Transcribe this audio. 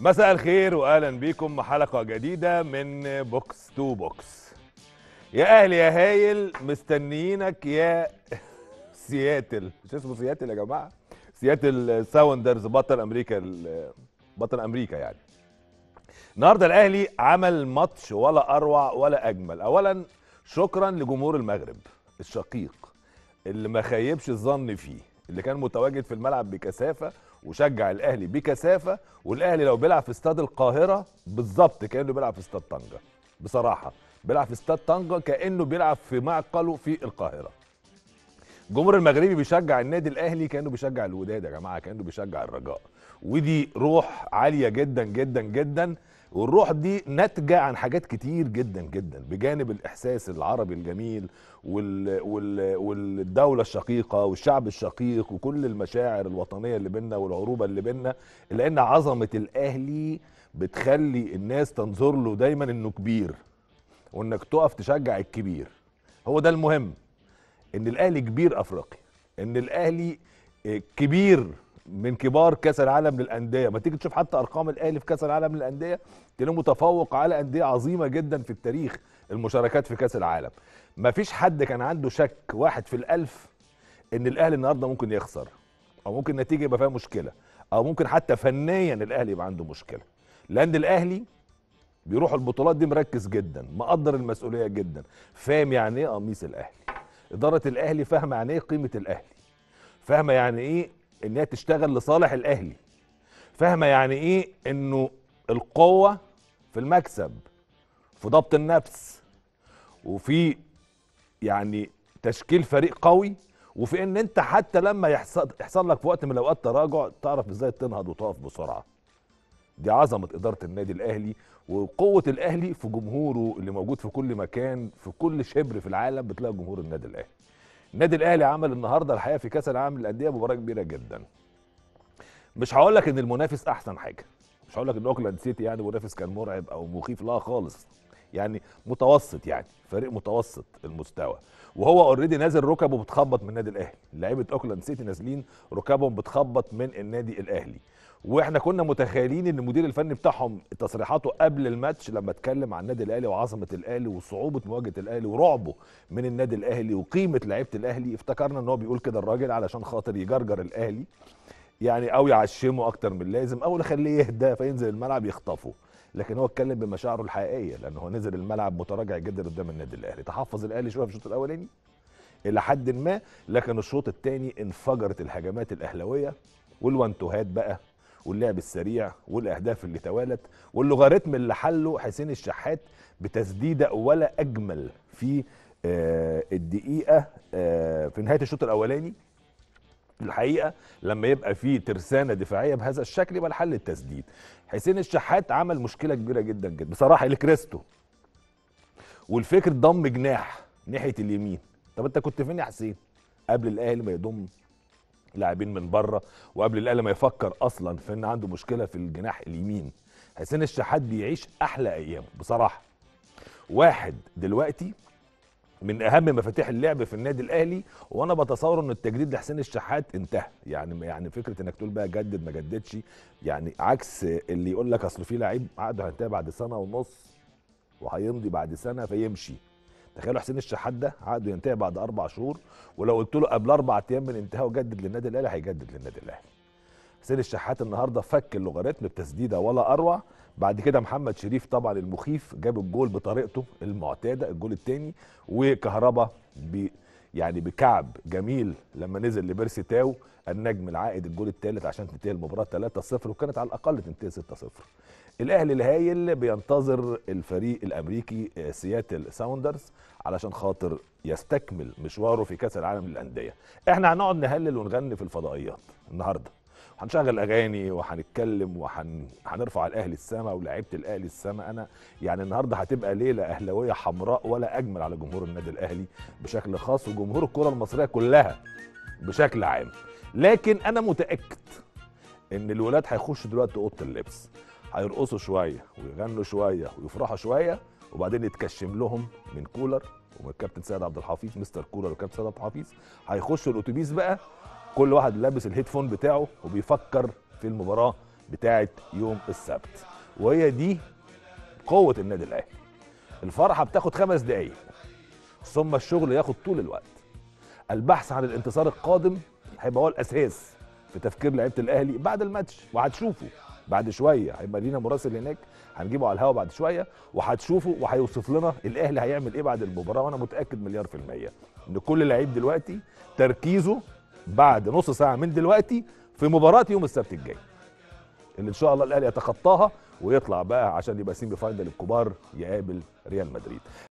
مساء الخير واهلا بيكم حلقه جديده من بوكس تو بوكس يا اهلي يا هايل مستنيينك يا سياتل مش اسمه سياتل يا جماعه سياتل ساوندرز بطل امريكا ال- بطل امريكا يعني النهارده الاهلي عمل ماتش ولا اروع ولا اجمل اولا شكرا لجمهور المغرب الشقيق اللي ما خيبش الظن فيه اللي كان متواجد في الملعب بكثافه وشجع الاهلي بكثافه والاهلي لو بيلعب في استاد القاهره بالظبط كانه بيلعب في استاد طنجه بصراحه بيلعب في استاد طنجه كانه بيلعب في معقله في القاهره الجمهور المغربي بيشجع النادي الاهلي كانه بيشجع الوداد يا جماعه كانه بيشجع الرجاء ودي روح عاليه جدا جدا جدا والروح دي ناتجه عن حاجات كتير جدا جدا بجانب الاحساس العربي الجميل وال وال والدوله الشقيقه والشعب الشقيق وكل المشاعر الوطنيه اللي بينا والعروبه اللي بينا لان عظمه الاهلي بتخلي الناس تنظر له دايما انه كبير وانك تقف تشجع الكبير هو ده المهم ان الاهلي كبير افريقيا ان الاهلي آه، كبير من كبار كاس العالم للانديه ما تيجي تشوف حتى ارقام الاهلي في كاس العالم للانديه تلاقيه متفوق على انديه عظيمه جدا في التاريخ المشاركات في كاس العالم ما فيش حد كان عنده شك واحد في الالف ان الاهلي النهارده ممكن يخسر او ممكن النتيجه يبقى فيها مشكله او ممكن حتى فنيا الاهلي يبقى عنده مشكله لان الاهلي بيروح البطولات دي مركز جدا مقدر المسؤوليه جدا فاهم يعني ايه قميص الاهلي اداره الاهلي فاهمه يعني ايه قيمه الاهلي فاهمه يعني ايه ان هي تشتغل لصالح الاهلي فاهمه يعني ايه انه القوه في المكسب في ضبط النفس وفي يعني تشكيل فريق قوي وفي ان انت حتى لما يحصل يحصل لك في وقت من الاوقات تراجع تعرف ازاي تنهض وتقف بسرعه دي عظمه اداره النادي الاهلي وقوه الاهلي في جمهوره اللي موجود في كل مكان في كل شبر في العالم بتلاقي جمهور النادي الاهلي النادي الاهلي عمل النهارده الحقيقه في كاس العالم للانديه مباراه كبيره جدا مش هقول لك ان المنافس احسن حاجه مش هقول لك ان اوكلاند سيتي يعني منافس كان مرعب او مخيف لا خالص يعني متوسط يعني فريق متوسط المستوى وهو اوريدي نازل ركبه بتخبط من النادي الاهلي لعيبه اوكلاند سيتي نازلين ركبهم بتخبط من النادي الاهلي واحنا كنا متخيلين ان المدير الفني بتاعهم تصريحاته قبل الماتش لما اتكلم عن النادي الاهلي وعظمه الاهلي وصعوبه مواجهه الاهلي ورعبه من النادي الاهلي وقيمه لعيبه الاهلي افتكرنا ان هو بيقول كده الراجل علشان خاطر يجرجر الاهلي يعني او يعشمه اكتر من اللازم او يخليه يهدى فينزل الملعب يخطفه لكن هو اتكلم بمشاعره الحقيقيه لان هو نزل الملعب متراجع جدا قدام النادي الاهلي تحفظ الاهلي شويه في الشوط الاولاني الى حد ما لكن الشوط الثاني انفجرت الهجمات الاهلاويه والوانتوهات بقى واللعب السريع والاهداف اللي توالت واللوغاريتم اللي حله حسين الشحات بتسديده ولا اجمل في آه، الدقيقه آه، في نهايه الشوط الاولاني الحقيقه لما يبقى في ترسانه دفاعيه بهذا الشكل يبقى الحل التسديد حسين الشحات عمل مشكله كبيره جدا جدا بصراحه الكريستو والفكر ضم جناح ناحيه اليمين طب انت كنت فين يا حسين قبل الاهلي ما يضم لاعبين من بره وقبل الاهلي ما يفكر اصلا في ان عنده مشكله في الجناح اليمين حسين الشحات بيعيش احلى ايامه بصراحه واحد دلوقتي من اهم مفاتيح اللعب في النادي الاهلي وانا بتصور ان التجديد لحسين الشحات انتهى يعني يعني فكره انك تقول بقى جدد ما جددش يعني عكس اللي يقول لك اصل في لعيب عقده هينتهي بعد سنه ونص وهيمضي بعد سنه فيمشي تخيلوا حسين الشحات ده عقده ينتهي بعد اربع شهور ولو قلت له قبل اربع ايام من انتهائه جدد للنادي الاهلي هيجدد للنادي الاهلي حسين الشحات النهارده فك اللوغاريتم بتسديده ولا اروع بعد كده محمد شريف طبعا المخيف جاب الجول بطريقته المعتاده الجول الثاني وكهربا ب يعني بكعب جميل لما نزل لبيرسي تاو النجم العائد الجول الثالث عشان تنتهي المباراه 3-0 وكانت على الاقل تنتهي 6-0 الاهلي الهايل بينتظر الفريق الامريكي آه، سياتل ساوندرز علشان خاطر يستكمل مشواره في كاس العالم للانديه احنا هنقعد نهلل ونغني في الفضائيات النهارده هنشغل اغاني وهنتكلم وهنرفع الاهلي السما ولاعيبه الاهلي السما انا يعني النهارده هتبقى ليله اهلاويه حمراء ولا اجمل على جمهور النادي الاهلي بشكل خاص وجمهور الكره المصريه كلها بشكل عام لكن انا متاكد ان الولاد هيخشوا دلوقتي اوضه اللبس هيرقصوا شويه ويغنوا شويه ويفرحوا شويه وبعدين يتكشم لهم من كولر ومن الكابتن سيد عبد الحفيظ مستر كولر والكابتن سيد عبد الحفيظ هيخشوا الاتوبيس بقى كل واحد لابس الهيدفون بتاعه وبيفكر في المباراه بتاعه يوم السبت وهي دي قوه النادي الاهلي الفرحه بتاخد خمس دقايق ثم الشغل ياخد طول الوقت البحث عن الانتصار القادم هيبقى هو الاساس في تفكير لعيبه الاهلي بعد الماتش وهتشوفوا بعد شويه هيبقى لينا مراسل هناك هنجيبه على الهوا بعد شويه وهتشوفوا وهيوصف لنا الاهلي هيعمل ايه بعد المباراه وانا متاكد مليار في الميه ان كل لعيب دلوقتي تركيزه بعد نص ساعه من دلوقتي في مباراه يوم السبت الجاي اللي ان شاء الله الاهلي يتخطاها ويطلع بقى عشان يبقى سيمي فاينل الكبار يقابل ريال مدريد